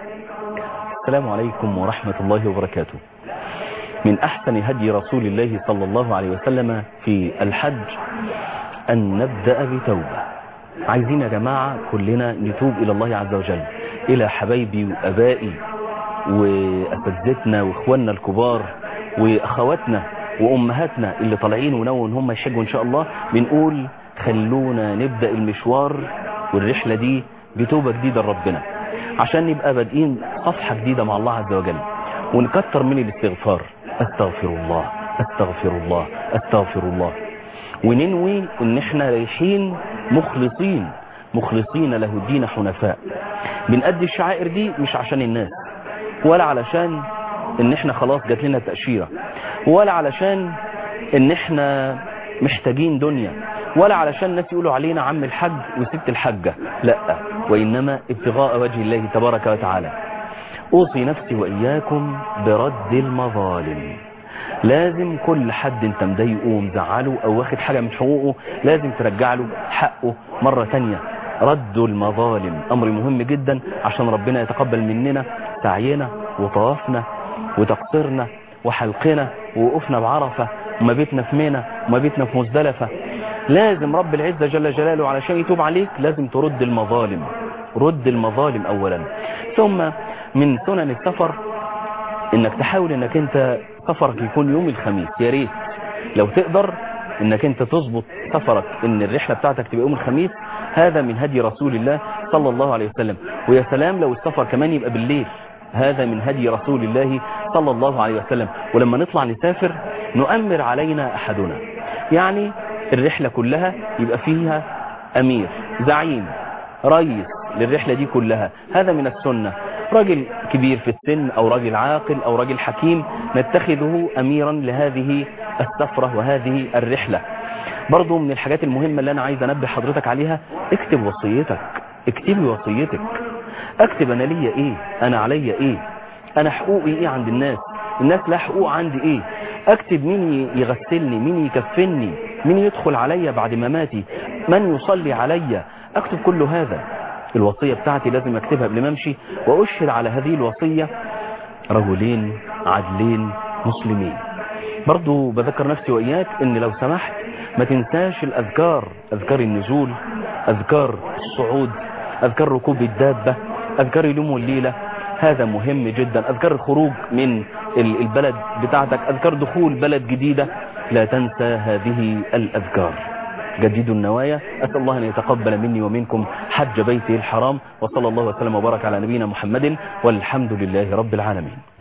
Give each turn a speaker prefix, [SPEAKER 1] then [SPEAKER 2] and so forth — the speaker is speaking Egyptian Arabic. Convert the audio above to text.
[SPEAKER 1] السلام عليكم ورحمة الله وبركاته من أحسن هدي رسول الله صلى الله عليه وسلم في الحج أن نبدأ بتوبة عايزين يا جماعة كلنا نتوب إلى الله عز وجل إلى حبايبي وأبائي وأساتذتنا وإخواننا الكبار وأخواتنا وأمهاتنا اللي طالعين ونووا إن هم يحجوا إن شاء الله بنقول خلونا نبدأ المشوار والرحلة دي بتوبة جديدة لربنا عشان نبقى بادئين صفحة جديدة مع الله عز وجل ونكتر من الاستغفار استغفر الله استغفر الله استغفر الله وننوي ان احنا رايحين مخلصين مخلصين له الدين حنفاء بنأدي الشعائر دي مش عشان الناس ولا علشان ان احنا خلاص جات لنا تأشيرة ولا علشان ان احنا محتاجين دنيا ولا علشان الناس يقولوا علينا عم الحج وست الحجة لا وإنما ابتغاء وجه الله تبارك وتعالى أوصي نفسي وإياكم برد المظالم لازم كل حد انت مضايقه ومزعله او واخد حاجة من حقوقه لازم ترجع له حقه مرة تانية رد المظالم امر مهم جدا عشان ربنا يتقبل مننا سعينا وطوافنا وتقصيرنا وحلقنا ووقوفنا بعرفة وما بيتنا في منى وما بيتنا في مزدلفة لازم رب العزة جل جلاله علشان يتوب عليك لازم ترد المظالم رد المظالم اولا ثم من سنن السفر انك تحاول انك انت سفرك يكون يوم الخميس يا ريت لو تقدر انك انت تظبط سفرك ان الرحلة بتاعتك تبقى يوم الخميس هذا من هدي رسول الله صلى الله عليه وسلم ويا سلام لو السفر كمان يبقى بالليل هذا من هدي رسول الله صلى الله عليه وسلم ولما نطلع نسافر نؤمر علينا احدنا يعني الرحلة كلها يبقى فيها امير زعيم رئيس للرحلة دي كلها هذا من السنة راجل كبير في السن او راجل عاقل او راجل حكيم نتخذه اميرا لهذه السفرة وهذه الرحلة برضو من الحاجات المهمة اللي انا عايز انبه حضرتك عليها اكتب وصيتك اكتبي وصيتك اكتب انا ليا ايه انا عليا ايه انا حقوقي ايه عند الناس الناس لا حقوق عندي ايه اكتب مين يغسلني مين يكفني مين يدخل عليا بعد مماتي من يصلي عليا اكتب كل هذا الوصية بتاعتي لازم اكتبها قبل ما امشي واشهد على هذه الوصية رجلين عدلين مسلمين برضو بذكر نفسي وإياك ان لو سمحت ما تنساش الاذكار اذكار النزول اذكار الصعود اذكار ركوب الدابة اذكار اليوم والليلة هذا مهم جدا اذكار الخروج من البلد بتاعتك اذكار دخول بلد جديدة لا تنسى هذه الاذكار جددوا النوايا أسأل الله أن يتقبل مني ومنكم حج بيته الحرام وصلى الله وسلم وبارك على نبينا محمد والحمد لله رب العالمين